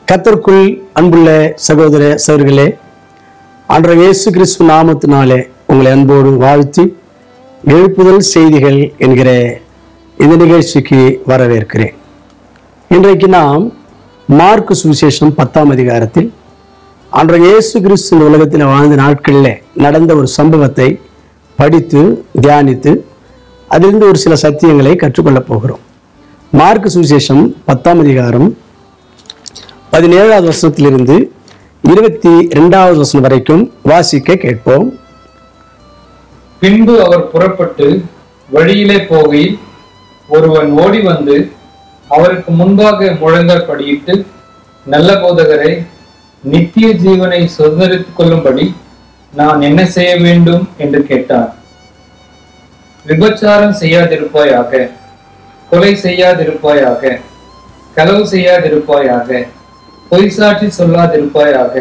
கத்தருக்குள் அன்புள்ள சகோதர சகோதரிகளே ஆண்டவர் இயேசு கிறிஸ்து நாமத்தினாலே உங்களை அன்போடு வாழ்த்தி எழுப்புதல் செய்திகள் என்கிற இந்த நிகழ்ச்சிக்கு வரவேற்கிறேன் இன்றைக்கு நாம் மார்க்கு சுவிசேஷம் பத்தாம் அதிகாரத்தில் ஆண்டவர் இயேசு கிறிஸ்து இந்த உலகத்தில் வாழ்ந்த நாட்களில் நடந்த ஒரு சம்பவத்தை படித்து தியானித்து அதிலிருந்து ஒரு சில சத்தியங்களை கற்றுக்கொள்ளப் போகிறோம் மார்க்கு சுவிசேஷம் பத்தாம் அதிகாரம் பதினேழாவது வசனத்திலிருந்து இருபத்தி ரெண்டாவது வசனம் வரைக்கும் வாசிக்க கேட்போம் பின்பு அவர் புறப்பட்டு வழியிலே போகையில் ஒருவன் ஓடி வந்து அவருக்கு முன்பாக முழங்கால் படியிட்டு நல்ல போதகரை நித்திய ஜீவனை சுதந்திரித்துக் கொள்ளும்படி நான் என்ன செய்ய வேண்டும் என்று கேட்டான் விபச்சாரம் செய்யாதிருப்பாயாக கொலை செய்யாதிருப்பாயாக களவு செய்யாதிருப்பாயாக பொய் சாட்சி சொல்லாதிருப்பாயாக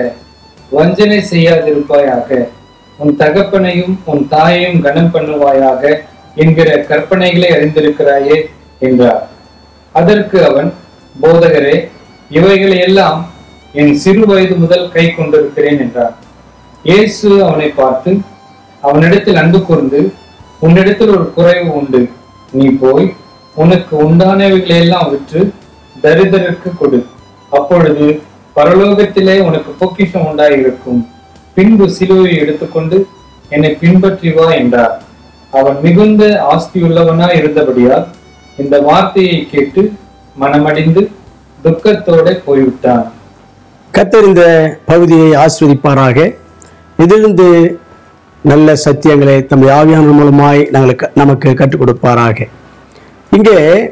வஞ்சனை செய்யாதிருப்பாயாக உன் தகப்பனையும் உன் தாயையும் கனம் பண்ணுவாயாக என்கிற கற்பனைகளை அறிந்திருக்கிறாயே என்றார் அதற்கு அவன் போதகரே இவைகளை எல்லாம் என் சிறு வயது முதல் கை கொண்டிருக்கிறேன் என்றார் இயேசு அவனை பார்த்து அவனிடத்தில் அன்பு கூர்ந்து உன்னிடத்தில் ஒரு குறைவு உண்டு நீ போய் உனக்கு உண்டானவைகளை எல்லாம் விற்று தரிதருக்கு கொடு அப்பொழுது பரலோகத்திலே உனக்கு பொக்கிஷம் உண்டாயிருக்கும் பின்பு சிலுவையை எடுத்துக்கொண்டு என்னை பின்பற்றி வா என்றார் அவன் மிகுந்த ஆஸ்தியுள்ளவனாய் இருந்தபடியால் இந்த வார்த்தையை கேட்டு மனமடிந்து துக்கத்தோட போய்விட்டான் கத்தர் இந்த பகுதியை ஆஸ்வதிப்பாராக இதிலிருந்து நல்ல சத்தியங்களை தம் ஆவியான மூலமாய் நாங்களுக்கு நமக்கு கற்றுக் கொடுப்பாராக இங்கே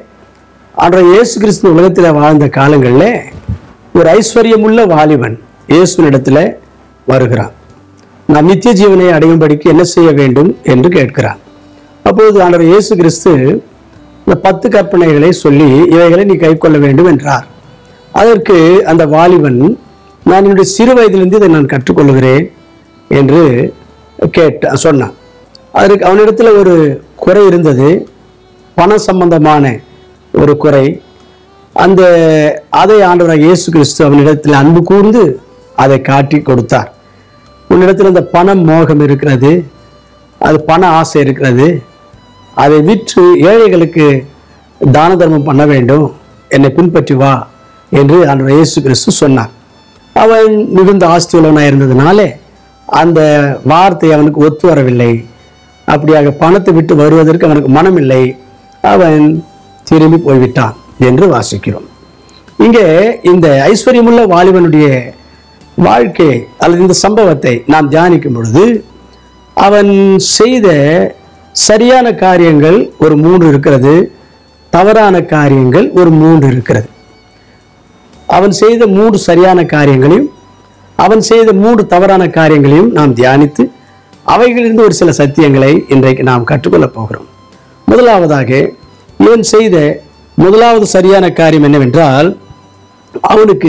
ஆண்டவர் இயேசு கிறிஸ்து உலகத்தில் வாழ்ந்த காலங்களில் ஒரு ஐஸ்வர்யமுள்ள வாலிபன் இயேசுவினிடத்தில் வருகிறான் நான் நித்திய ஜீவனை அடையும்படிக்கு என்ன செய்ய வேண்டும் என்று கேட்கிறான் அப்பொழுது ஆண்டவர் இயேசு கிறிஸ்து இந்த பத்து கற்பனைகளை சொல்லி இவைகளை நீ கைக்கொள்ள வேண்டும் என்றார் அதற்கு அந்த வாலிபன் நான் என்னுடைய சிறு வயதிலிருந்து இதை நான் கற்றுக்கொள்கிறேன் என்று கேட்ட சொன்னான் அதற்கு அவனிடத்துல ஒரு குறை இருந்தது பண சம்பந்தமான ஒரு குறை அந்த அதை ஆண்டவராக இயேசு கிறிஸ்து அவனிடத்தில் அன்பு கூர்ந்து அதை காட்டி கொடுத்தார் உன்னிடத்தில் அந்த பணம் மோகம் இருக்கிறது அது பண ஆசை இருக்கிறது அதை விற்று ஏழைகளுக்கு தான தர்மம் பண்ண வேண்டும் என்னை பின்பற்றி வா என்று ஆண்டவர் இயேசு கிறிஸ்து சொன்னார் அவன் மிகுந்த ஆஸ்தி உள்ளவனாக இருந்ததுனாலே அந்த வார்த்தை அவனுக்கு ஒத்து வரவில்லை அப்படியாக பணத்தை விட்டு வருவதற்கு அவனுக்கு மனமில்லை அவன் திரும்பி போய்விட்டான் என்று வாசிக்கிறோம் இங்கே இந்த ஐஸ்வர்யமுள்ள வாலிபனுடைய வாழ்க்கை அல்லது இந்த சம்பவத்தை நாம் தியானிக்கும் பொழுது அவன் செய்த சரியான காரியங்கள் ஒரு மூன்று இருக்கிறது தவறான காரியங்கள் ஒரு மூன்று இருக்கிறது அவன் செய்த மூன்று சரியான காரியங்களையும் அவன் செய்த மூன்று தவறான காரியங்களையும் நாம் தியானித்து அவைகளிலிருந்து ஒரு சில சத்தியங்களை இன்றைக்கு நாம் கற்றுக்கொள்ளப் போகிறோம் முதலாவதாக இவன் செய்த முதலாவது சரியான காரியம் என்னவென்றால் அவனுக்கு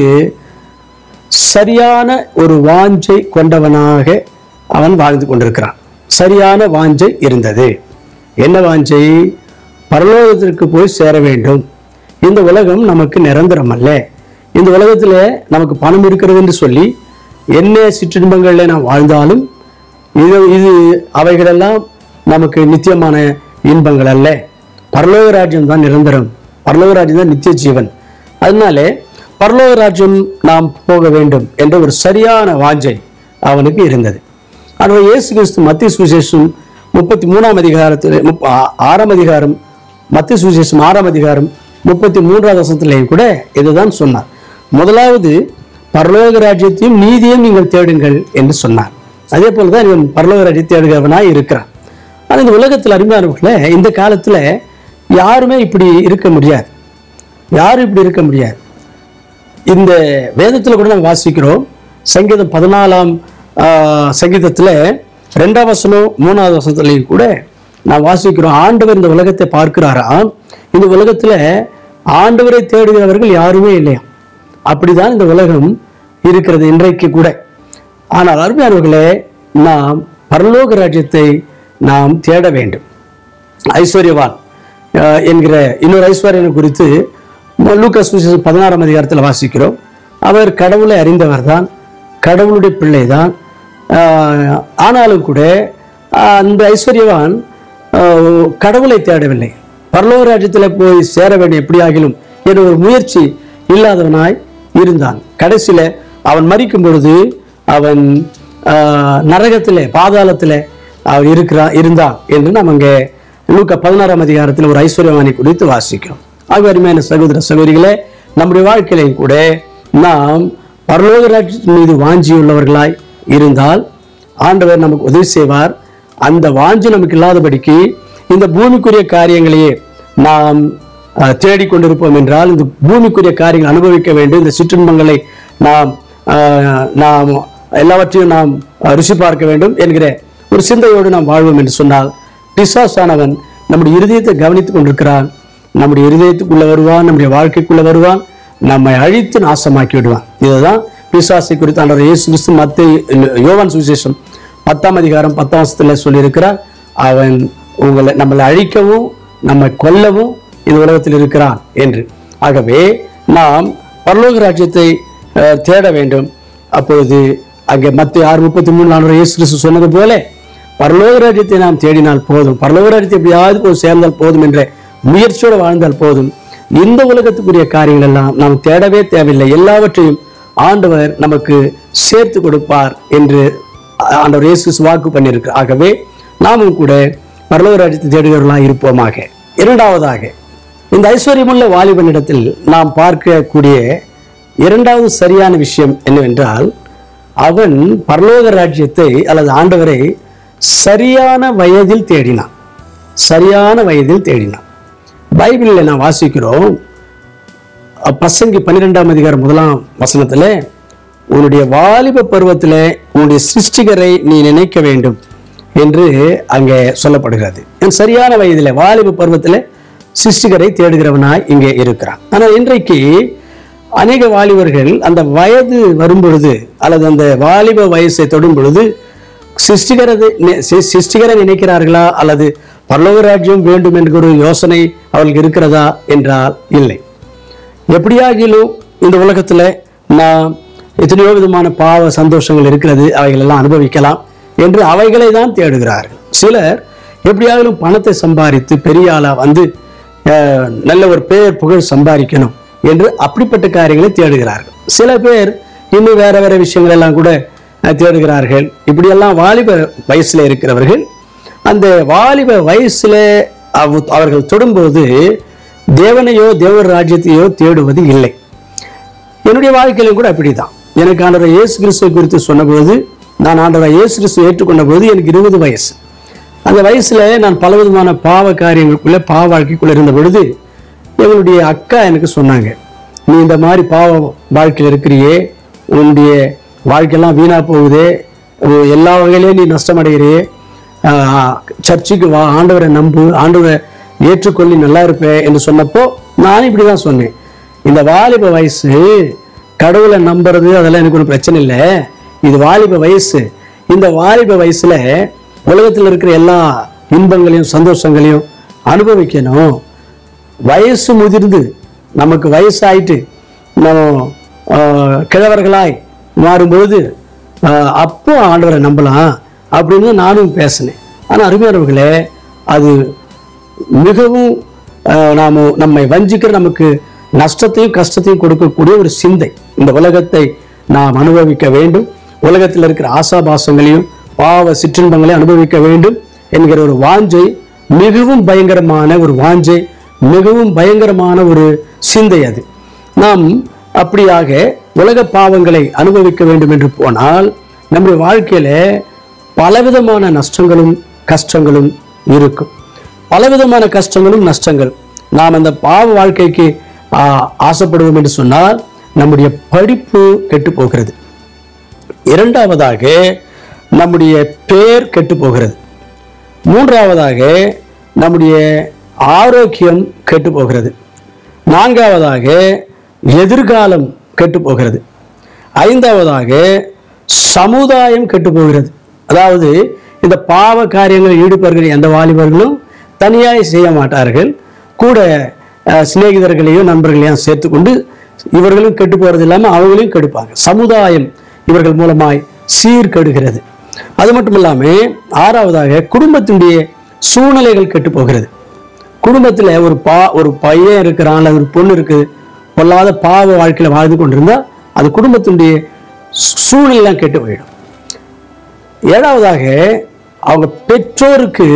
சரியான ஒரு வாஞ்சை கொண்டவனாக அவன் வாழ்ந்து கொண்டிருக்கிறான் சரியான வாஞ்சை இருந்தது என்ன வாஞ்சை பரலோகத்திற்கு போய் சேர வேண்டும் இந்த உலகம் நமக்கு நிரந்தரம் அல்ல இந்த உலகத்தில் நமக்கு பணம் இருக்கிறது என்று சொல்லி என்ன சிற்றின்பங்களில் நாம் வாழ்ந்தாலும் இது இது அவைகளெல்லாம் நமக்கு நித்தியமான இன்பங்கள் அல்ல பரலோக ராஜ்யம் தான் நிரந்தரம் பரலோக ராஜ்யம் தான் நித்திய ஜீவன் அதனாலே பரலோக ராஜ்யம் நாம் போக வேண்டும் என்ற ஒரு சரியான வாஞ்சை அவனுக்கு இருந்தது ஆனால் இயேசு கிறிஸ்து மத்திய சுவிசேஷம் முப்பத்தி மூணாம் அதிகாரத்தில் முப்ப ஆ- ஆறாம் அதிகாரம் மத்திய சுவிசேஷம் ஆறாம் அதிகாரம் முப்பத்தி மூன்றாவது வசனத்திலேயும் கூட இதுதான் சொன்னார் முதலாவது பரலோக ராஜ்யத்தையும் நீதியையும் நீங்கள் தேடுங்கள் என்று சொன்னார் அதே போல தான் இவன் பரலோக ராஜ்யத்தை தேடுகிறவனாய் இருக்கிறான் ஆனால் இந்த உலகத்தில் அருமையானவர்களே இந்த காலத்தில் யாருமே இப்படி இருக்க முடியாது யாரும் இப்படி இருக்க முடியாது இந்த வேதத்தில் கூட நம்ம வாசிக்கிறோம் சங்கீதம் பதினாலாம் சங்கீதத்தில் ரெண்டாம் வசனம் மூணாவது வசனத்துலையும் கூட நான் வாசிக்கிறோம் ஆண்டவர் இந்த உலகத்தை பார்க்கிறாராம் இந்த உலகத்தில் ஆண்டவரை தேடுகிறவர்கள் யாருமே இல்லையா அப்படிதான் இந்த உலகம் இருக்கிறது இன்றைக்கு கூட ஆனால் அருமையானவர்களே நாம் பரலோக ராஜ்யத்தை நாம் தேட வேண்டும் ஐஸ்வர்யவான் அஹ், என்கிற இன்னொரு ஐஸ்வர்யனை குறித்து லூக்காஸ் விசேஷம் பதினாறாம் அதிகாரத்தில் வாசிக்கிறோம் அவர் கடவுளை அறிந்தவர் தான் கடவுளுடைய பிள்ளை தான் ஆனாலும் கூட ஆஹ், அந்த ஐஸ்வர்யவான் ஆஹ், கடவுளை தேடவில்லை பரலோக ராஜ்யத்தில் போய் சேர வேண்டும் எப்படியாகிலும் என்ற ஒரு முயற்சி இல்லாதவனாய் இருந்தான் கடைசியில அவன் மறிக்கும் பொழுது அவன் ஆஹ், நரகத்திலே பாதாளத்திலே அவன் இருக்கிறான் இருந்தான் என்று நாம் அங்கே லூக்கா பதினாறாம் அதிகாரத்தில் ஒரு ஐஸ்வர்யவானை குறித்து வாசிக்கிறோம் ஆக அருமையான சகோதர சகோதரிகளே நம்முடைய வாழ்க்கையிலையும் கூட நாம் பரலோக ராஜ்யத்தின் மீது வாஞ்சியுள்ளவர்களாய் இருந்தால் ஆண்டவர் நமக்கு உதவி செய்வார் அந்த வாஞ்சி நமக்கு இல்லாதபடிக்கு இந்த பூமிக்குரிய காரியங்களையே நாம் அஹ், தேடிக்கொண்டிருப்போம் என்றால் இந்த பூமிக்குரிய காரியங்களை அனுபவிக்க வேண்டும் இந்த சிற்றின்பங்களை நாம் அஹ், நாம் எல்லாவற்றையும் நாம் அஹ், ருசி பார்க்க வேண்டும் என்கிற ஒரு சிந்தையோடு நாம் வாழ்வோம் என்று சொன்னால் பிசாசானவன் நம்முடைய இருதயத்தை கவனித்துக் கொண்டிருக்கிறான் நம்முடைய இருதயத்துக்குள்ள வருவான் நம்முடைய வாழ்க்கைக்குள்ள வருவான் நம்மை அழித்து நாசமாக்கி விடுவான் இதுதான் பிசாசை குறித்து ஆண்டவர் இயேசு கிறிஸ்து மத்திய யோவான் சுவிசேஷம் பத்தாம் அதிகாரம் பத்தாம் வருஷத்துல சொல்லியிருக்கிறார் அவன் உங்களை நம்மளை அழிக்கவும் நம்மை கொல்லவும் இந்த உலகத்தில் இருக்கிறான் என்று ஆகவே நாம் பரலோக ராஜ்யத்தை அஹ், தேட வேண்டும் அப்பொழுது அங்கே மத்திய ஆறு முப்பத்தி மூணு நானூறு இயேசு கிறிஸ்து சொன்னது போல பரலோக ராஜ்யத்தை நாம் தேடினால் போதும் பரலோக ராஜ்யத்தை எப்படியாவது போய் சேர்ந்தால் போதும் என்ற முயற்சியோடு வாழ்ந்தால் போதும் இந்த உலகத்துக்குரிய காரியங்கள் எல்லாம் நாம் தேடவே தேவையில்லை எல்லாவற்றையும் ஆண்டவர் நமக்கு சேர்த்து கொடுப்பார் என்று ஆண்டவர் இயேசு கிறிஸ்து வாக்கு பண்ணியிருக்கு ஆகவே நாமும் கூட பரலோக ராஜ்யத்தை தேடுகிறவர்களாக இருப்போமாக இரண்டாவதாக இந்த ஐஸ்வர்யமுள்ள வாலிபனிடத்தில் நாம் பார்க்கக்கூடிய இரண்டாவது சரியான விஷயம் என்னவென்றால் அவன் பரலோக ராஜ்யத்தை அல்லது ஆண்டவரை சரியான வயதில் தேடினான் சரியான வயதில் தேடினான் பைபிளில் நான் வாசிக்கிறோம் பசங்கி பன்னிரெண்டாம் அதிகாரம் முதலாம் வசனத்துல உன்னுடைய வாலிப பருவத்தில் உன்னுடைய சிருஷ்டிகரை நீ நினைக்க வேண்டும் என்று அங்கே சொல்லப்படுகிறது என் சரியான வயதில் வாலிப பருவத்தில் சிருஷ்டிகரை தேடுகிறவனாய் இங்கே இருக்கிறான் ஆனால் இன்றைக்கு அநேக வாலிபர்கள் அந்த வயது வரும் பொழுது அல்லது அந்த வாலிப வயசை தொடும் பொழுது சிருஷ்டிகரது நி- சி- சிருஷ்டிகரை நினைக்கிறார்களா அல்லது பரலோக ராஜ்யம் வேண்டும் என்கிற ஒரு யோசனை அவர்களுக்கு இருக்கிறதா என்றால் இல்லை எப்படியாகிலும் இந்த உலகத்துல நான் எத்தனையோ விதமான பாவ சந்தோஷங்கள் இருக்கிறது அவைகள் எல்லாம் அனுபவிக்கலாம் என்று அவைகளை தான் தேடுகிறார்கள் சிலர் எப்படியாகிலும் பணத்தை சம்பாதித்து பெரிய ஆளா வந்து அஹ், நல்ல ஒரு பேர் புகழ் சம்பாதிக்கணும் என்று அப்படிப்பட்ட காரியங்களை தேடுகிறார்கள் சில பேர் இன்னும் வேற வேற விஷயங்கள் எல்லாம் கூட அஹ், தேடுகிறார்கள் இப்படியெல்லாம் வாலிப வயசுல இருக்கிறவர்கள் அந்த வாலிப வயசுல அவ- அவர்கள் தொடும்போது தேவனையோ தேவர் ராஜ்யத்தையோ தேடுவது இல்லை என்னுடைய வாழ்க்கையிலும் கூட அப்படிதான் எனக்கு ஆண்டவர் இயேசு கிறிஸ்துவை குறித்து சொன்னபோது நான் ஆண்டவர் இயேசு கிறிஸ்துவை ஏற்றுக்கொண்ட போது எனக்கு இருபது வயசு அந்த வயசுல நான் பலவிதமான பாவ காரியங்களுக்குள்ள பாவ வாழ்க்கைக்குள்ள இருந்த பொழுது எங்களுடைய அக்கா எனக்கு சொன்னாங்க நீ இந்த மாதிரி பாவ வாழ்க்கையில் இருக்கிறியே உன்னுடைய வாழ்க்கையெல்லாம் வீணா போகுதே உ- எல்லா வகையிலையும் நீ நஷ்டமடைகிறியே ஆஹ், சர்ச்சுக்கு வா ஆண்டவரை நம்பு ஆண்டவரை ஏற்றுக்கொள்ளி நல்லா இருப்பே என்று சொன்னப்போ நானும் இப்படி தான் சொன்னேன் இந்த வாலிப வயசு கடவுளை நம்புறது அதெல்லாம் எனக்கு ஒரு பிரச்சனை இல்லை இது வாலிப வயசு இந்த வாலிப வயசுல உலகத்தில் இருக்கிற எல்லா இன்பங்களையும் சந்தோஷங்களையும் அனுபவிக்கணும் வயசு முதிர்ந்து நமக்கு வயசாயிட்டு நம்ம ஆஹ், கிழவர்களாய் மாறும்போது ஆஹ், அப்போ ஆண்டவரை நம்பலாம் அப்படின்னு நானும் பேசினேன் ஆனால் அருமையானவர்களே அது மிகவும் ஆஹ், நாம நம்மை வஞ்சிக்கிற நமக்கு நஷ்டத்தையும் கஷ்டத்தையும் கொடுக்கக்கூடிய ஒரு சிந்தை இந்த உலகத்தை நாம் அனுபவிக்க வேண்டும் உலகத்தில் இருக்கிற ஆசாபாசங்களையும் பாவ சிற்றின்பங்களையும் அனுபவிக்க வேண்டும் என்கிற ஒரு வாஞ்சை மிகவும் பயங்கரமான ஒரு வாஞ்சை மிகவும் பயங்கரமான ஒரு சிந்தை அது நாம் அப்படியாக உலக பாவங்களை அனுபவிக்க வேண்டும் என்று போனால் நம்முடைய வாழ்க்கையில பலவிதமான நஷ்டங்களும் கஷ்டங்களும் இருக்கும் பலவிதமான கஷ்டங்களும் நஷ்டங்கள் நாம் அந்த பாவ வாழ்க்கைக்கு ஆ, ஆசைப்படுவோம் என்று சொன்னால் நம்முடைய படிப்பு கெட்டு போகிறது இரண்டாவதாக நம்முடைய பேர் கெட்டு போகிறது மூன்றாவதாக நம்முடைய ஆரோக்கியம் கெட்டு போகிறது நான்காவதாக எதிர்காலம் கெட்டு போகிறது ஐந்தாவதாக சமுதாயம் கெட்டு போகிறது அதாவது இந்த பாவ காரியங்களில் ஈடுபடுகிற எந்த வாலிபர்களும் தனியாய் செய்ய மாட்டார்கள் கூட அஹ், சிநேகிதர்களையும் நண்பர்களையும் சேர்த்துக்கொண்டு இவர்களும் கெட்டு போறது இல்லாம அவங்களையும் கெடுப்பாங்க சமுதாயம் இவர்கள் மூலமாய் சீர்கெடுகிறது அது மட்டும் இல்லாம ஆறாவதாக குடும்பத்தினுடைய சூழ்நிலைகள் கெட்டு போகிறது குடும்பத்துல ஒரு பா ஒரு பையன் இருக்கிறான் அல்லது ஒரு பொண்ணு இருக்குது பொல்லாத பாவ வாழ்க்கையில வாழ்ந்து கொண்டிருந்தா அது குடும்பத்தினுடைய சூ- சூழ்நிலைலாம் கெட்டு போயிடும் ஏழாவதாக அவங்க பெற்றோருக்கு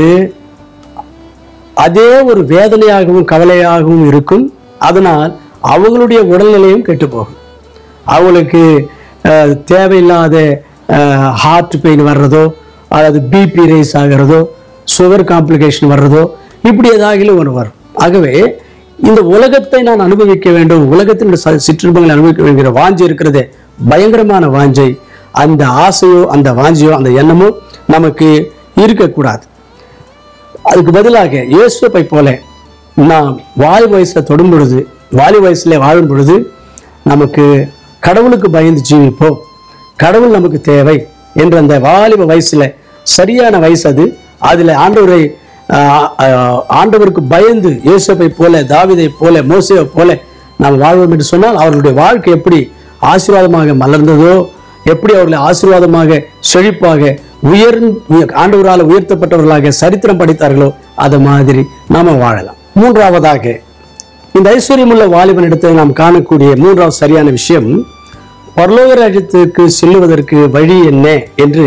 அதே ஒரு வேதனையாகவும் கவலையாகவும் இருக்கும் அதனால் அவங்களுடைய உடல்நிலையும் கெட்டு போகும் அவங்களுக்கு அஹ், தேவையில்லாத ஹார்ட் பெயின் வர்றதோ அல்லது பிபி ரைஸ் ஆகிறதோ சுகர் காம்ப்ளிகேஷன் வர்றதோ இப்படி ஏதாகிலும் ஒன்று வரும் ஆகவே இந்த உலகத்தை நான் அனுபவிக்க வேண்டும் உலகத்தின் ச- சிற்றின்பங்களை அனுபவிக்க வேண்டிய வாஞ்சை இருக்கிறதே பயங்கரமான வாஞ்சை அந்த ஆசையோ அந்த வாஞ்சையோ அந்த எண்ணமோ நமக்கு இருக்கக்கூடாது அதுக்கு பதிலாக இயேசுவை போல நாம் வாலி வயசுல தொடும் பொழுது வாலி வயசுல வாழும் பொழுது நமக்கு கடவுளுக்கு பயந்து ஜீவிப்போம் கடவுள் நமக்கு தேவை என்ற அந்த வாலிப வயசுல சரியான வயசு அது அதுல ஆண்டவரை ஆஹ், ஆஹ், ஆண்டவருக்கு பயந்து இயேசுவை போல தாவீதை போல மோசேவை போல நாம் வாழ்வோம் என்று சொன்னால் அவர்களுடைய வாழ்க்கை எப்படி ஆசீர்வாதமாக மலர்ந்ததோ எப்படி அவர்களை ஆசீர்வாதமாக செழிப்பாக உயர்ந்து ஆண்டவரால் உயர்த்தப்பட்டவர்களாக சரித்திரம் படித்தார்களோ அது மாதிரி நாம வாழலாம் மூன்றாவதாக இந்த ஐஸ்வர்யமுள்ள வாலிபனிடத்தில் நாம் காணக்கூடிய மூன்றாவது சரியான விஷயம் பரலோக ராஜ்யத்திற்கு செல்லுவதற்கு வழி என்ன என்று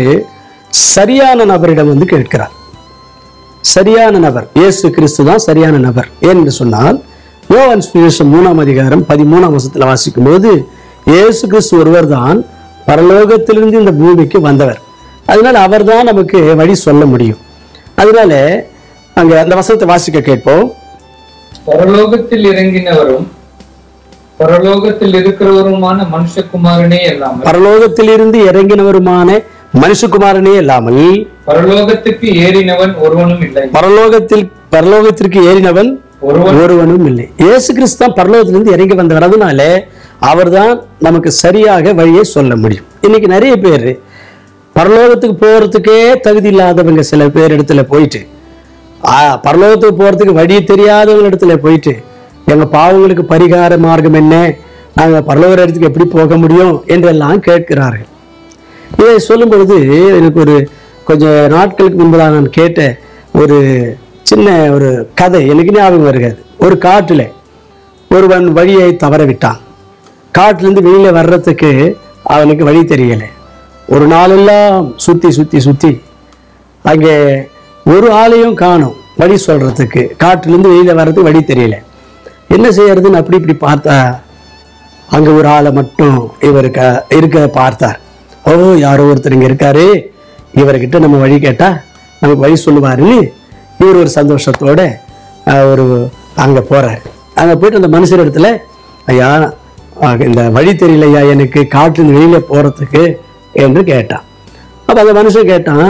சரியான நபரிடம் வந்து கேட்கிறார் சரியான நபர் இயேசு கிறிஸ்து தான் சரியான நபர் ஏன் என்று சொன்னால் யோவான் சுவிசேஷம் மூணாம் அதிகாரம் பதிமூணாம் வசத்தில் வாசிக்கும் போது இயேசு கிறிஸ்து ஒருவர் தான் பரலோகத்திலிருந்து இந்த பூமிக்கு வந்தவர் அதனால அவர் தான் நமக்கு வழி சொல்ல முடியும் அதனால அங்க அந்த வசனத்தை வாசிக்க கேட்போம் பரலோகத்தில் இறங்கினவரும் பரலோகத்தில் இருக்கிறவருமான மனுஷகுமாரனே அல்லாமல் பரலோகத்திலிருந்து இறங்கினவருமான மனுஷகுமாரனே இல்லாமல் பரலோகத்துக்கு ஏறினவன் ஒருவனும் இல்லை பரலோகத்தில் பரலோகத்திற்கு ஏறினவன் ஒருவன் ஒருவனும் இல்லை இயேசு கிறிஸ்து தான் பரலோகத்திலிருந்து இறங்கி வந்தவர் அதனால அவர்தான் நமக்கு சரியாக வழியை சொல்ல முடியும் இன்னைக்கு நிறைய பேர் பரலோகத்துக்கு போறதுக்கே தகுதி இல்லாதவங்க சில பேர் இடத்துல போயிட்டு ஆ, பரலோகத்துக்கு போறதுக்கு வழி தெரியாதவங்க இடத்துல போயிட்டு எங்க பாவங்களுக்கு பரிகார மார்க்கம் என்ன நாங்க பரலோக இடத்துக்கு எப்படி போக முடியும் என்றெல்லாம் கேட்கிறார்கள் இதை சொல்லும் பொழுது எனக்கு ஒரு கொஞ்சம் நாட்களுக்கு முன்பதாக நான் கேட்ட ஒரு சின்ன ஒரு கதை எனக்கு ஞாபகம் வருகிறது ஒரு காட்டுல ஒருவன் வழியை தவற விட்டான் காட்டிலேருந்து வெளியில வர்றதுக்கு அவனுக்கு வழி தெரியல ஒரு நாளெல்லாம் சுத்தி சுத்தி சுத்தி அங்கே ஒரு ஆளையும் காணும் வழி சொல்றதுக்கு காட்டிலேருந்து வெளியில வர்றதுக்கு வழி தெரியல என்ன செய்யறதுன்னு அப்படி இப்படி பார்த்தா அங்க ஒரு ஆளை மட்டும் இவருக்கு இருக்க பார்த்தார் ஓ யாரோ ஒருத்தர் இங்க இருக்காரு இவர்கிட்ட நம்ம வழி கேட்டா நமக்கு வழி சொல்லுவாருன்னு இவர் ஒரு சந்தோஷத்தோட அஹ், ஒரு அங்க போறாரு அங்க போயிட்டு அந்த மனுஷர் இடத்துல ஐயா அஹ், இந்த வழி தெரியலையா எனக்கு காட்டிலிருந்து வெளியில போறதுக்கு என்று கேட்டான் அப்ப அந்த மனுஷன் கேட்டான்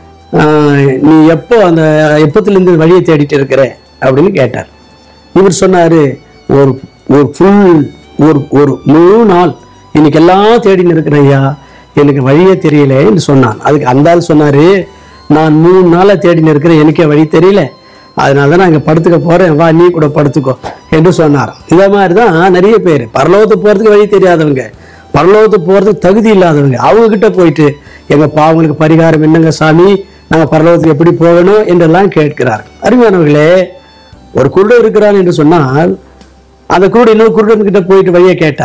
"ஆஹ், நீ எப்போ அந்த எப்பத்திலிருந்து வழியை தேடிட்டு இருக்கிற அப்படின்னு கேட்டார் இவர் சொன்னாரு ஒரு ஒரு ஃபுல் ஒரு ஒரு முழு நாள் இன்னைக்கு எல்லாம் தேடின்னு இருக்கிறேன் ஐயா எனக்கு வழியே தெரியலன்னு சொன்னான் அதுக்கு அந்த ஆள் சொன்னாரு நான் மூணு நாளா தேடின்னு இருக்கிறேன் எனக்கே வழி தெரியல அதனால தான் நான் இங்க படுத்துக்க போறேன் வா நீ கூட படுத்துக்கோ என்று சொன்னார் இந்த மாதிரி தான் நிறைய பேர் பரலோகத்துக்கு போறதுக்கு வழி தெரியாதவங்க பரலோகத்துக்கு போறதுக்கு தகுதி இல்லாதவங்க அவங்க கிட்ட போயிட்டு எங்க பாவங்களுக்கு பரிகாரம் என்னங்க சாமி நாங்க பரலோகத்துக்கு எப்படி போகணும் என்றெல்லாம் கேட்கிறார் அருமையானவர்களே ஒரு குருடன் இருக்கிறான் என்று சொன்னால் அந்த குருடன் இன்னொரு குருடன் கிட்ட போயிட்டு வழியை கேட்டா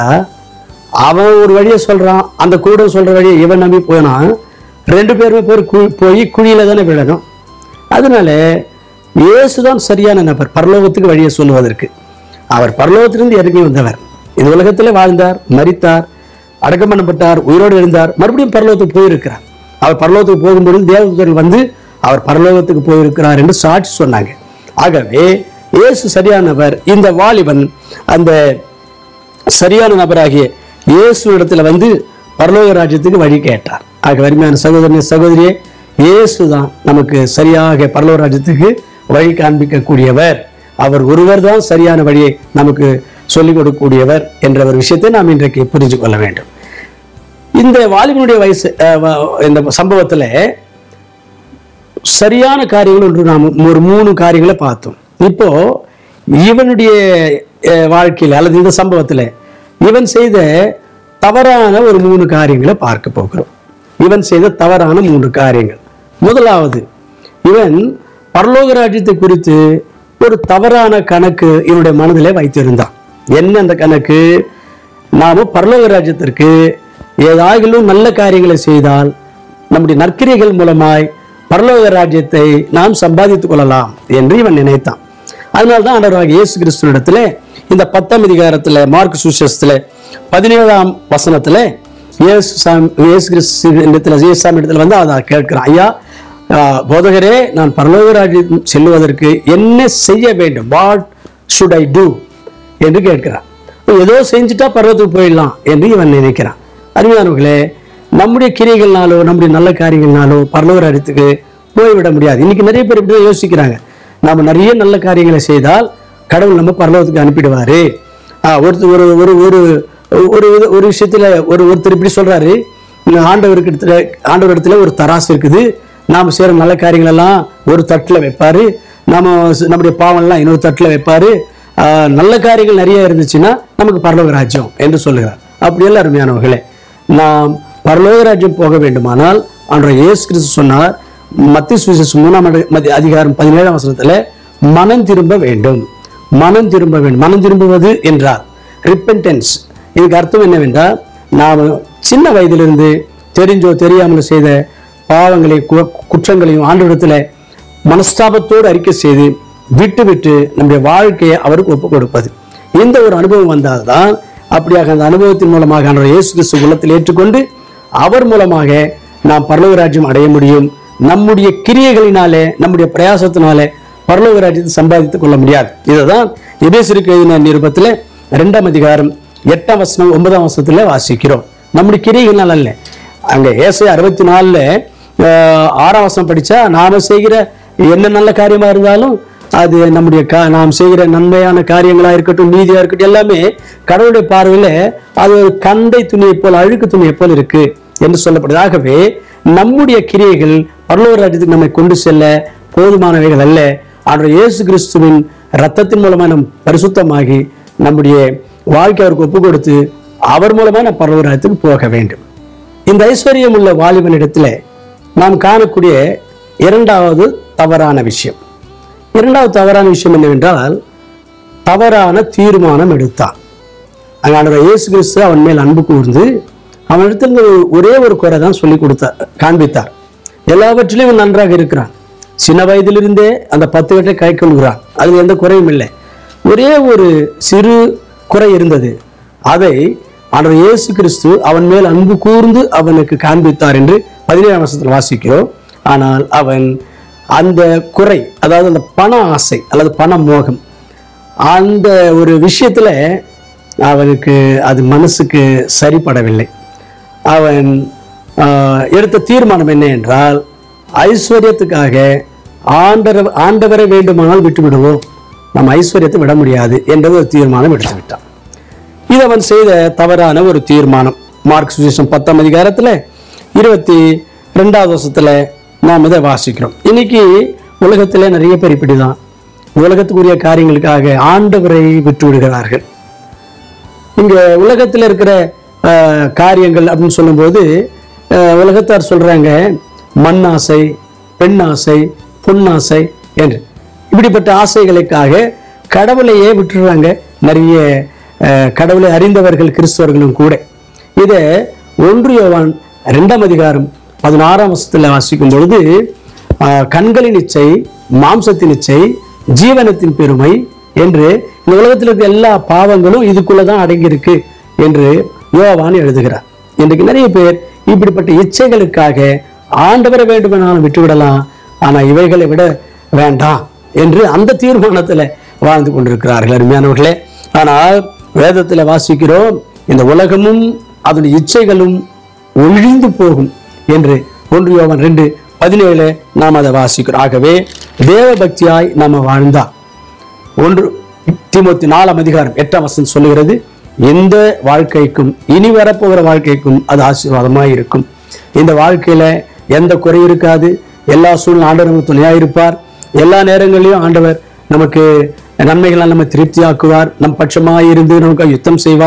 அவன் ஒரு வழியை சொல்றான் அந்த குருடன் சொல்ற வழியை இவன் நம்பி போனான் ரெண்டு பேருமே போய் கு- போய் குழியில தானே விழணும் அதனால இயேசுதான் சரியான நபர் பரலோகத்துக்கு வழியை சொல்லுவதற்கு அவர் பரலோகத்திலிருந்து இறங்கி வந்தவர் இந்த உலகத்திலே வாழ்ந்தார் மரித்தார் அடக்கம் பண்ணப்பட்டார் உயிரோடு எழுந்தார் மறுபடியும் பரலோகத்துக்கு போயிருக்கிறார் அவர் பரலோகத்துக்கு போகும்பொழுது தேவதூதர்கள் வந்து அவர் பரலோகத்துக்கு போயிருக்கிறார் என்று சாட்சி சொன்னாங்க ஆகவே இயேசு சரியானவர் இந்த வாலிபன் அந்த சரியான நபராகிய இயேசு இடத்துல வந்து பரலோக ராஜ்யத்துக்கு வழி கேட்டார் ஆக வறுமையான சகோதரனே சகோதரியே இயேசு தான் நமக்கு சரியாக பரலோக ராஜ்யத்துக்கு வழி காண்பிக்கக்கூடியவர் அவர் ஒருவர் தான் சரியான வழியை நமக்கு சொல்லிக் கொடுக்கக்கூடியவர் என்ற ஒரு விஷயத்தை நாம் இன்றைக்கு புரிஞ்சு கொள்ள வேண்டும் இந்த வாலிபனுடைய வயசு அஹ், வ- இந்த சம்பவத்துல சரியான காரியங்கள் ஒன்று நாம் ஒரு மூணு காரியங்களை பார்த்தோம் இப்போ இவனுடைய அஹ், வாழ்க்கையில அல்லது இந்த சம்பவத்துல இவன் செய்த தவறான ஒரு மூணு காரியங்களை பார்க்க போகிறோம் இவன் செய்த தவறான மூன்று காரியங்கள் முதலாவது இவன் பரலோக ராஜ்யத்தை குறித்து ஒரு தவறான கணக்கு இவனுடைய மனதிலே வைத்திருந்தான் என்ன அந்த கணக்கு நாம பரலோக ராஜ்யத்திற்கு ஏதாகிலும் நல்ல காரியங்களை செய்தால் நம்முடைய நற்கிரைகள் மூலமாய் பரலோக ராஜ்யத்தை நாம் சம்பாதித்துக் கொள்ளலாம் என்று இவன் நினைத்தான் அதனால்தான் ஆண்டவராக இயேசு கிறிஸ்துவிடத்துல இந்த பத்தாம் அதிகாரத்துல மார்க் சுசேஷத்துல பதினேழாம் வசனத்துல இயேசு சாமி இயேசு கிறிஸ்து இடத்துல இயேசுசாமி இடத்துல வந்து அதை கேட்கிறான் ஐயா ஆஹ், போதகரே நான் பரலோக ராஜ்யம் செல்லுவதற்கு என்ன செய்ய வேண்டும் வாட் should ஐ டூ என்று கேட்கிறான் இப்ப ஏதோ செஞ்சுட்டா பர்வத்துக்கு போயிடலாம் என்று இவன் நினைக்கிறான் அருமையானவர்களே நம்முடைய கிரியைகள்னாலோ நம்முடைய நல்ல காரியங்கள்னாலோ பரலோக ராஜ்யத்துக்கு போய்விட முடியாது இன்னைக்கு நிறைய பேர் இப்படி தான் யோசிக்கிறாங்க நாம நிறைய நல்ல காரியங்களை செய்தால் கடவுள் நம்ம பரலோகத்துக்கு அனுப்பிடுவாரு ஆஹ் ஒருத்தர் ஒரு ஒரு ஒரு ஒரு இது- ஒரு விஷயத்துல ஒரு ஒருத்தர் இப்படி சொல்றாரு இந்த ஆண்டவருக்கு இடத்துல ஆண்டவர் இடத்துல ஒரு தராசு இருக்குது நாம செய்யற நல்ல காரியங்கள் எல்லாம் ஒரு தட்டுல வைப்பாரு நாம ச- நம்முடைய பாவம்லாம் இன்னொரு தட்டுல வைப்பாரு ஆஹ் நல்ல காரியங்கள் நிறைய இருந்துச்சுன்னா நமக்கு பரலோக ராஜ்யம் என்று சொல்லுகிறார் அப்படியெல்லாம் அருமையானவர்களே நாம் பரலோக ராஜ்யம் போக வேண்டுமானால் ஆண்டவர் இயேசு கிறிஸ்து சொன்னார் மத்திய சுவிசேஷம் மூணாம் அடி- மதி- அதிகாரம் பதினேழாம் வசனத்துல மனம் திரும்ப வேண்டும் மனம் திரும்ப வேண்டும் மனம் திரும்புவது என்றால் ரிப்பென்டன்ஸ் இதுக்கு அர்த்தம் என்னவென்றால் நாம் சின்ன வயதிலிருந்து தெரிஞ்சோ தெரியாமலோ செய்த பாவங்களை கு- குற்றங்களையும் ஆண்டவரிடத்துல மனஸ்தாபத்தோடு அறிக்கை செய்து விட்டு விட்டு நம்முடைய வாழ்க்கையை அவருக்கு ஒப்புக் கொடுப்பது இந்த ஒரு அனுபவம் வந்தால்தான் அப்படியாக அந்த அனுபவத்தின் மூலமாக ஆண்டவர் இயேசு கிறிஸ்து உள்ளத்தில் ஏற்றுக்கொண்டு அவர் மூலமாக நாம் பரலோக ராஜ்யம் அடைய முடியும் நம்முடைய கிரியைகளினாலே நம்முடைய பிரயாசத்தினாலே பரலோக ராஜ்யத்தை சம்பாதித்துக் கொள்ள முடியாது இதுதான் எபேசிற்கு எழுதின நிருபத்தில் இரண்டாம் அதிகாரம் எட்டாம் வசனம் ஒன்பதாம் வசனத்துல வாசிக்கிறோம் நம்முடைய கிரியைகள்னால அல்ல அங்க ஏசை அறுபத்தி நாலுல ஆஹ், ஆறாம் வசனம் படிச்சா நாம செய்கிற என்ன நல்ல காரியமா இருந்தாலும் அது நம்முடைய கா- நாம் செய்கிற நன்மையான காரியங்களா இருக்கட்டும் நீதியா இருக்கட்டும் எல்லாமே கடவுளுடைய பார்வையில அது ஒரு கந்தை துணியை போல் அழுக்கு துணியை போல் இருக்கு என்று சொல்லப்படுது ஆகவே நம்முடைய கிரியைகள் பரலோக ராஜ்யத்துக்கு நம்மை கொண்டு செல்ல போதுமானவைகள் அல்ல ஆண்டவர் இயேசு கிறிஸ்துவின் ரத்தத்தின் மூலமா நம் பரிசுத்தமாகி நம்முடைய வாழ்க்கை அவருக்கு ஒப்பு கொடுத்து அவர் மூலமா நாம் பரலோக ராஜ்யத்துக்கு போக வேண்டும் இந்த ஐஸ்வர்யம் உள்ள வாலிபனிடத்துல நாம் காணக்கூடிய இரண்டாவது தவறான விஷயம் இரண்டாவது தவறான விஷயம் என்னவென்றால் தவறான தீர்மானம் எடுத்தான் அங்கே ஆண்டவர் இயேசு கிறிஸ்து அவன் மேல் அன்பு கூர்ந்து அவனிடத்தில் ஒரு- ஒரே ஒரு குறை தான் சொல்லி கொடுத்தார் காண்பித்தார் எல்லாவற்றிலும் இவன் நன்றாக இருக்கிறான் சின்ன வயதிலிருந்தே அந்த பத்து கட்டை கை கொள்கிறான் அதில் எந்த குறையும் இல்லை ஒரே ஒரு சிறு குறை இருந்தது அதை ஆண்டவர் இயேசு கிறிஸ்து அவன் மேல் அன்பு கூர்ந்து அவனுக்கு காண்பித்தார் என்று பதினேழாம் வருஷத்தில் வாசிக்கிறோம் ஆனால் அவன் அந்த குறை அதாவது அந்த பண ஆசை அல்லது பண மோகம் அந்த ஒரு விஷயத்துல அவனுக்கு அது மனசுக்கு சரிப்படவில்லை அவன் ஆஹ், எடுத்த தீர்மானம் என்ன என்றால் ஐஸ்வர்யத்துக்காக ஆண்டவர் ஆண்டவரை வேண்டுமானால் விட்டு விடுவோம் நம்ம ஐஸ்வர்யத்தை விட முடியாது என்ற ஒரு தீர்மானம் எடுத்து விட்டான் இது அவன் செய்த தவறான ஒரு தீர்மானம் மார்க் சுவிசேஷம் பத்தாம் அதிகாரத்துல இருபத்தி ரெண்டாவது வருஷத்துல நாம் இதை வாசிக்கிறோம் இன்னைக்கு உலகத்துல நிறைய பேர் இப்படிதான் உலகத்துக்குரிய காரியங்களுக்காக ஆண்டவரை விட்டு விடுகிறார்கள் இங்க உலகத்தில் இருக்கிற அஹ், காரியங்கள் அப்படின்னு சொல்லும்போது அஹ், உலகத்தார் சொல்றாங்க மண் ஆசை பெண் ஆசை பொன்னாசை என்று இப்படிப்பட்ட ஆசைகளுக்காக கடவுளையே விட்டுடுறாங்க நிறைய அஹ், கடவுளை அறிந்தவர்கள் கிறிஸ்தவர்களும் கூட இதை ஒன்று யோவான் ரெண்டாம் அதிகாரம் பதினாறாம் வருஷத்துல வாசிக்கும் பொழுது ஆஹ், கண்களின் இச்சை மாம்சத்தின் இச்சை ஜீவனத்தின் பெருமை என்று இந்த உலகத்தில் இருக்க எல்லா பாவங்களும் இதுக்குள்ள தான் அடங்கியிருக்கு என்று யோவான் எழுதுகிறார் இன்றைக்கு நிறைய பேர் இப்படிப்பட்ட இச்சைகளுக்காக ஆண்டவரை வேண்டுமானாலும் விட்டுவிடலாம் ஆனா இவைகளை விட வேண்டாம் என்று அந்த தீர்மானத்துல வாழ்ந்து கொண்டிருக்கிறார்கள் அருமையானவர்களே ஆனால் வேதத்துல வாசிக்கிறோம் இந்த உலகமும் அதனுடைய இச்சைகளும் ஒழிந்து போகும் என்று ஒன்று யோவான் ரெண்டு பதினேழு நாம் அதை வாசிக்கிறோம் ஆகவே தேவ பக்தியாய் நாம வாழ்ந்தா ஒன்று தீமோத்தி நாலாம் அதிகாரம் எட்டாம் வசனம் சொல்லுகிறது எந்த வாழ்க்கைக்கும் இனி வரப்போகிற வாழ்க்கைக்கும் அது ஆசீர்வாதமாய் இருக்கும் இந்த வாழ்க்கையில எந்த குறை இருக்காது எல்லா சூழ்நிலை ஆண்டவர் நமக்கு துணையாக இருப்பார் எல்லா நேரங்களிலும் ஆண்டவர் நமக்கு நன்மைகளால் நம்ம திருப்தியாக்குவார் நம் பட்சமாய் இருந்து நமக்கு யுத்தம் செய்வார்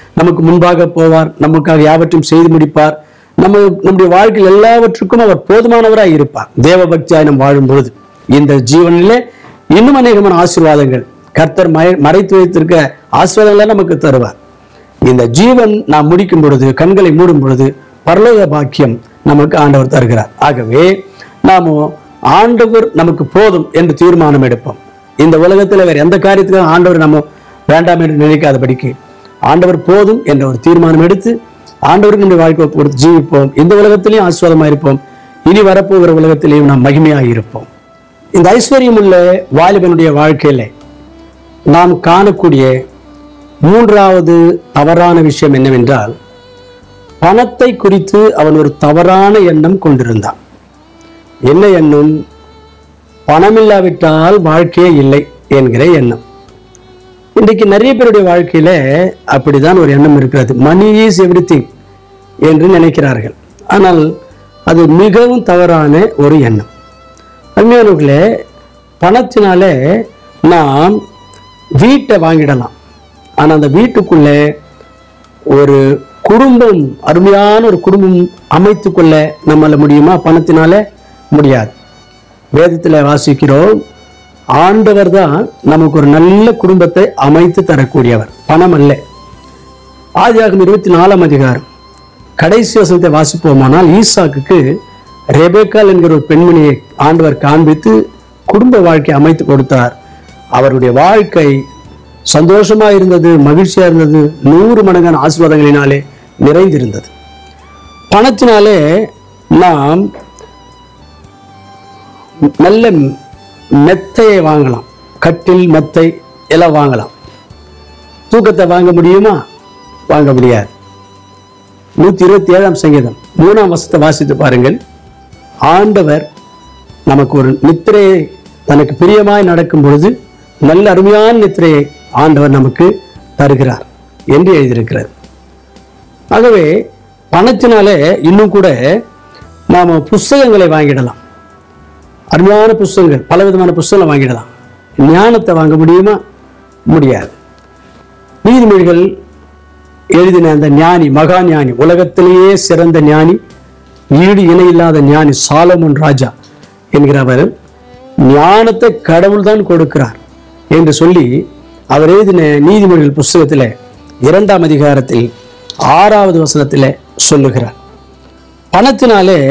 நமக்கு முன்பாக போவார் நமக்காக யாவற்றையும் செய்து முடிப்பார் நம்ம நம்முடைய வாழ்க்கையில் எல்லாவற்றுக்கும் அவர் போதுமானவராய் இருப்பார் தேவ பக்தியாய் நாம் வாழும் பொழுது இந்த ஜீவனிலே இன்னும் அநேகமான ஆசீர்வாதங்கள் கர்த்தர் மறை- மறைத்து வைத்திருக்க ஆசீர்வாதங்களை நமக்கு தருவார் இந்த ஜீவன் நாம் முடிக்கும் பொழுது கண்களை மூடும் பொழுது பரலோக பாக்கியம் நமக்கு ஆண்டவர் தருகிறார் ஆகவே நாம ஆண்டவர் நமக்கு போதும் என்று தீர்மானம் எடுப்போம் இந்த உலகத்தில் வேற எந்த காரியத்துக்கும் ஆண்டவர் நம்ம வேண்டாம் என்று நினைக்காதபடிக்கு ஆண்டவர் போதும் என்ற ஒரு தீர்மானம் எடுத்து ஆண்டவருக்கு நம்முடைய வாழ்க்கை ஒப்பு கொடுத்து ஜீவிப்போம் இந்த உலகத்திலையும் ஆசீர்வாதமா இருப்போம் இனி வரப்போகிற உலகத்திலையும் நாம் மகிமையாக இருப்போம் இந்த ஐஸ்வர்யம் உள்ள வாலிபனுடைய வாழ்க்கையில நாம் காணக்கூடிய மூன்றாவது தவறான விஷயம் என்னவென்றால் பணத்தை குறித்து அவன் ஒரு தவறான எண்ணம் கொண்டிருந்தான் என்ன எண்ணம் பணமில்லாவிட்டால் வாழ்க்கையே இல்லை என்கிற எண்ணம் இன்றைக்கு நிறைய பேருடைய வாழ்க்கையில அப்படிதான் ஒரு எண்ணம் இருக்கிறது மணி இஸ் எவ்ரி என்று நினைக்கிறார்கள் ஆனால் அது மிகவும் தவறான ஒரு எண்ணம் அருமையானவர்களே பணத்தினாலே நாம் வீட்டை வாங்கிடலாம் ஆனால் அந்த வீட்டுக்குள்ளே ஒரு குடும்பம் அருமையான ஒரு குடும்பம் அமைத்துக் கொள்ள நம்மால முடியுமா பணத்தினால முடியாது வேதத்தில் வாசிக்கிறோம் ஆண்டவர் தான் நமக்கு ஒரு நல்ல குடும்பத்தை அமைத்து தரக்கூடியவர் பணம் அல்ல ஆதியாகம் இருபத்தி நாலாம் அதிகாரம் கடைசி வசனத்தை வாசிப்போமானால் ஈசாக்குக்கு ரெபேக்கால் என்கிற ஒரு பெண்மணியை ஆண்டவர் காண்பித்து குடும்ப வாழ்க்கை அமைத்து கொடுத்தார் அவருடைய வாழ்க்கை சந்தோஷமா இருந்தது மகிழ்ச்சியா இருந்தது நூறு மடங்கான ஆசீர்வாதங்களினாலே நிறைந்திருந்தது பணத்தினாலே நாம் நல்ல மெத்தையை வாங்கலாம் கட்டில் மெத்தை எல்லாம் வாங்கலாம் தூக்கத்தை வாங்க முடியுமா வாங்க முடியாது நூத்தி இருபத்தி ஏழாம் சங்கீதம் மூணாம் வசத்தை வாசித்து பாருங்கள் ஆண்டவர் நமக்கு ஒரு நித்திரையை தனக்கு பிரியமாய் நடக்கும் பொழுது நல்ல அருமையான நித்திரையை ஆண்டவர் நமக்கு தருகிறார் என்று எழுதியிருக்கிறது ஆகவே பணத்தினாலே இன்னும் கூட நாம் புஸ்தகங்களை வாங்கிடலாம் அருமையான புஸ்தகங்கள் பலவிதமான புஸ்தகங்களை வாங்கிடலாம் ஞானத்தை வாங்க முடியுமா முடியாது நீதிமொழிகள் எழுதின அந்த ஞானி மகா ஞானி உலகத்திலேயே சிறந்த ஞானி ஈடு இணையில்லாத ஞானி சாலமன் ராஜா என்கிறவர் ஞானத்தை கடவுள் தான் கொடுக்கிறார் என்று சொல்லி அவர் எழுதின நீதிமொழிகள் புஸ்தகத்தில் இரண்டாம் அதிகாரத்தில் ஆறாவது வசனத்தில் சொல்லுகிறார் பணத்தினாலே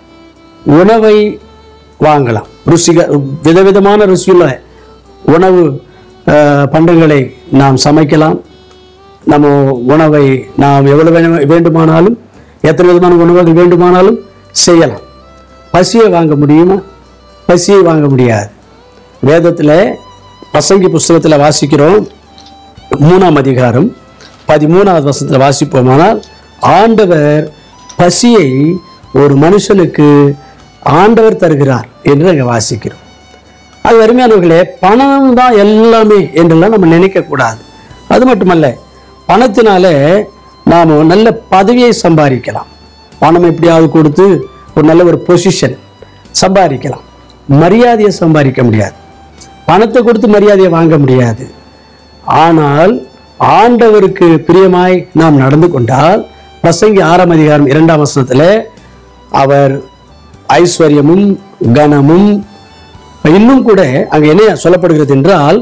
உணவை வாங்கலாம் ருசிக விதவிதமான ருசியுள்ள உணவு அஹ், பண்டங்களை நாம் சமைக்கலாம் நம்ம உணவை நாம் எவ்வளவு வேணு- வேண்டுமானாலும் எத்தனை விதமான உணவுகள் வேண்டுமானாலும் செய்யலாம் பசியை வாங்க முடியுமா பசியை வாங்க முடியாது வேதத்தில் பசங்கி புஸ்தகத்தில் வாசிக்கிறோம் மூணாம் அதிகாரம் பதிமூணாவது வசனத்தில் வாசிப்போமானால் ஆண்டவர் பசியை ஒரு மனுஷனுக்கு ஆண்டவர் தருகிறார் என்று அங்கே வாசிக்கிறோம் அது அருமையானவர்களே பணம் தான் எல்லாமே என்றெல்லாம் நம்ம நினைக்கக்கூடாது அது மட்டுமல்ல பணத்தினால நாம் நல்ல பதவியை சம்பாதிக்கலாம் பணம் எப்படியாவது கொடுத்து ஒரு நல்ல ஒரு பொசிஷன் சம்பாதிக்கலாம் மரியாதையை சம்பாதிக்க முடியாது பணத்தை கொடுத்து மரியாதையை வாங்க முடியாது ஆனால் ஆண்டவருக்கு பிரியமாய் நாம் நடந்து கொண்டால் பிரசங்கி ஆறாம் அதிகாரம் இரண்டாம் வசனத்தில் அவர் ஐஸ்வர்யமும் கனமும் இன்னும் கூட அங்கே என்ன சொல்லப்படுகிறது என்றால்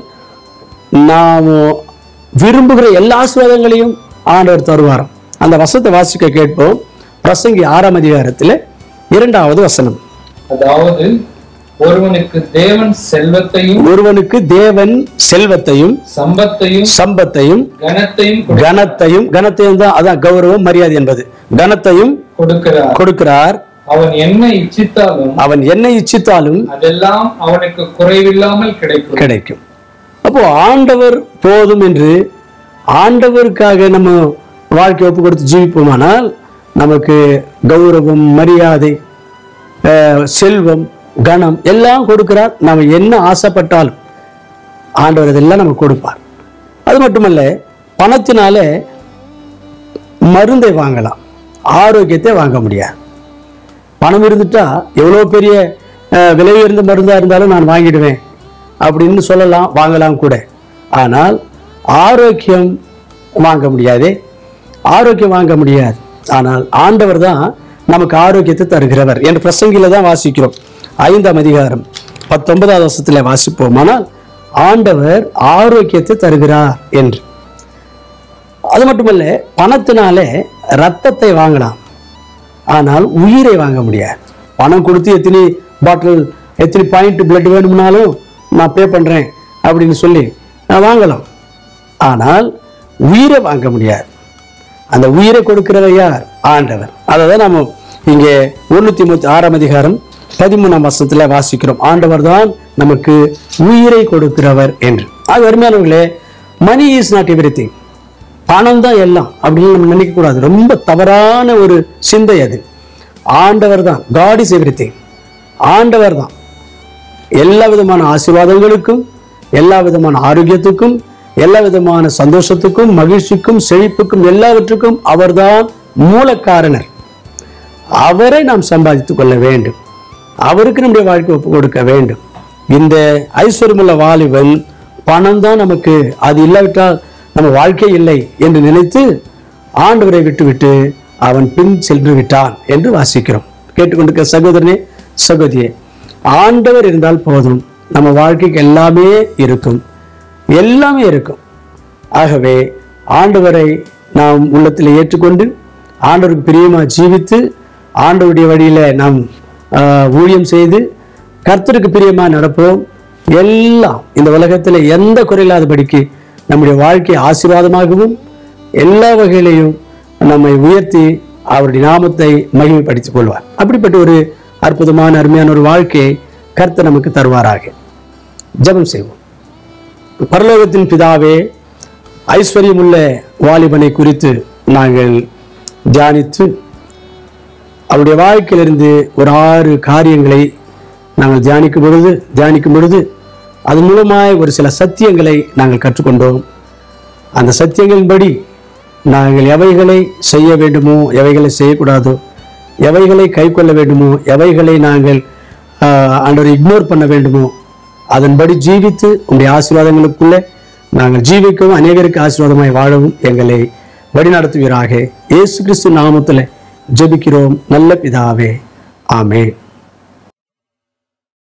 நாம் விரும்புகிற எல்லா ஆசீர்வாதங்களையும் ஆண்டவர் தருவாராம் அந்த வசனத்தை வாசிக்க கேட்போம் பிரசங்கி ஆறாம் அதிகாரத்தில் இரண்டாவது வசனம் அதாவது ஒருவனுக்கு தேவன் செல்வத்தையும் ஒருவனுக்கு தேவன் செல்வத்தையும் சம்பத்தையும் சம்பத்தையும் கனத்தையும் கொடு- கனத்தையும் கனத்தையும் தான் அதான் கௌரவம் மரியாதை என்பது கனத்தையும் கொடுக்கிறார் கொடுக்கிறார் அவன் என்ன இச்சித்தாலும் அவன் என்ன இச்சித்தாலும் அதெல்லாம் அவனுக்கு குறைவில்லாமல் கிடைக்கும் கிடைக்கும் அப்போ ஆண்டவர் போதும் என்று ஆண்டவருக்காக நம்ம வாழ்க்கை ஒப்பு கொடுத்து ஜீவிப்போமானால் நமக்கு கௌரவம் மரியாதை அஹ், செல்வம் கணம் எல்லாம் கொடுக்கிறார் நம்ம என்ன ஆசைப்பட்டாலும் ஆண்டவர் இதெல்லாம் நமக்கு கொடுப்பார் அது மட்டுமல்ல பணத்தினால மருந்தை வாங்கலாம் ஆரோக்கியத்தை வாங்க முடியாது பணம் இருந்துட்டா எவ்வளோ பெரிய அஹ், விலை உயர்ந்த மருந்தாக இருந்தாலும் நான் வாங்கிடுவேன் அப்படின்னு சொல்லலாம் வாங்கலாம் கூட ஆனால் ஆரோக்கியம் வாங்க முடியாதே ஆரோக்கியம் வாங்க முடியாது ஆனால் ஆண்டவர் தான் நமக்கு ஆரோக்கியத்தை தருகிறவர் என்று பிரசங்கில தான் வாசிக்கிறோம் ஐந்தாம் அதிகாரம் பத்தொன்பதாவது வருஷத்துல வாசிப்போம் ஆனால் ஆண்டவர் ஆரோக்கியத்தை தருகிறார் என்று அது மட்டுமல்ல பணத்தினாலே ரத்தத்தை வாங்கலாம் ஆனால் உயிரை வாங்க முடியாது பணம் கொடுத்து எத்தனை பாட்டில் எத்தனை பாயிண்ட் பிளட் வேணும்னாலும் நான் பே பண்ணுறேன் அப்படின்னு சொல்லி நான் வாங்கலாம் ஆனால் உயிரை வாங்க முடியாது அந்த உயிரை கொடுக்கிறவர் யார் ஆண்டவர் அதை தான் நம்ம இங்கே முன்னூற்றி முப்பத்தி ஆறாம் அதிகாரம் பதிமூணாம் வருஷத்தில் வாசிக்கிறோம் ஆண்டவர் தான் நமக்கு உயிரை கொடுக்கிறவர் என்று அது அருமையானவர்களே மணி இஸ் நாட் எவ்ரி பணம் தான் எல்லாம் அப்படின்னு நம்ம நினைக்க கூடாது ரொம்ப தவறான ஒரு சிந்தை அது ஆண்டவர் தான் காட் இஸ் எவ்ரி ஆண்டவர் தான் எல்லா விதமான ஆசீர்வாதங்களுக்கும் எல்லா விதமான ஆரோக்கியத்துக்கும் எல்லா விதமான சந்தோஷத்துக்கும் மகிழ்ச்சிக்கும் செழிப்புக்கும் எல்லாவற்றுக்கும் அவர்தான் மூலக்காரணர் அவரை நாம் சம்பாதித்துக் கொள்ள வேண்டும் அவருக்கு நம்முடைய வாழ்க்கை ஒப்பு கொடுக்க வேண்டும் இந்த ஐஸ்வர்யமுள்ள வாலிபன் பணம் தான் நமக்கு அது இல்லாவிட்டால் நம்ம வாழ்க்கை இல்லை என்று நினைத்து ஆண்டவரை விட்டுவிட்டு அவன் பின் சென்று விட்டான் என்று வாசிக்கிறோம் கேட்டுக்கொண்டிருக்க சகோதரனே சகோதரியே ஆண்டவர் இருந்தால் போதும் நம்ம வாழ்க்கைக்கு எல்லாமே இருக்கும் எல்லாமே இருக்கும் ஆகவே ஆண்டவரை நாம் உள்ளத்தில் ஏற்றுக்கொண்டு ஆண்டவருக்கு பிரியமாக ஜீவித்து ஆண்டவருடைய வழியில நாம் ஆஹ், ஊழியம் செய்து கர்த்தருக்கு பிரியமா நடப்போம் எல்லாம் இந்த உலகத்தில் எந்த குறையில்லாதபடிக்கு நம்முடைய வாழ்க்கை ஆசீர்வாதமாகவும் எல்லா வகையிலையும் நம்மை உயர்த்தி அவருடைய நாமத்தை மகிமைப்படுத்திக் கொள்வார் அப்படிப்பட்ட ஒரு அற்புதமான அருமையான ஒரு வாழ்க்கையை கர்த்தர் நமக்கு தருவாராக ஜெபம் செய்வோம் பரலோகத்தின் பிதாவே ஐஸ்வர்யமுள்ள வாலிபனை குறித்து நாங்கள் தியானித்து அவருடைய வாழ்க்கையிலிருந்து ஒரு ஆறு காரியங்களை நாங்கள் தியானிக்கும் பொழுது தியானிக்கும் பொழுது அதன் மூலமாய் ஒரு சில சத்தியங்களை நாங்கள் கற்றுக்கொண்டோம் அந்த சத்தியங்களின்படி நாங்கள் எவைகளை செய்ய வேண்டுமோ எவைகளை செய்யக்கூடாதோ எவைகளை கை கொள்ள வேண்டுமோ எவைகளை நாங்கள் அன்றரை இக்னோர் பண்ண வேண்டுமோ அதன்படி ஜீவித்து உங்களுடைய ஆசீர்வாதங்களுக்குள்ளே நாங்கள் ஜீவிக்கவும் அநேகருக்கு ஆசீர்வாதமாய் வாழவும் எங்களை வழிநடத்துவீராக இயேசு கிறிஸ்து நாமத்தில் ஜெபிக்கிறோம் நல்ல பிதாவே ஆமென்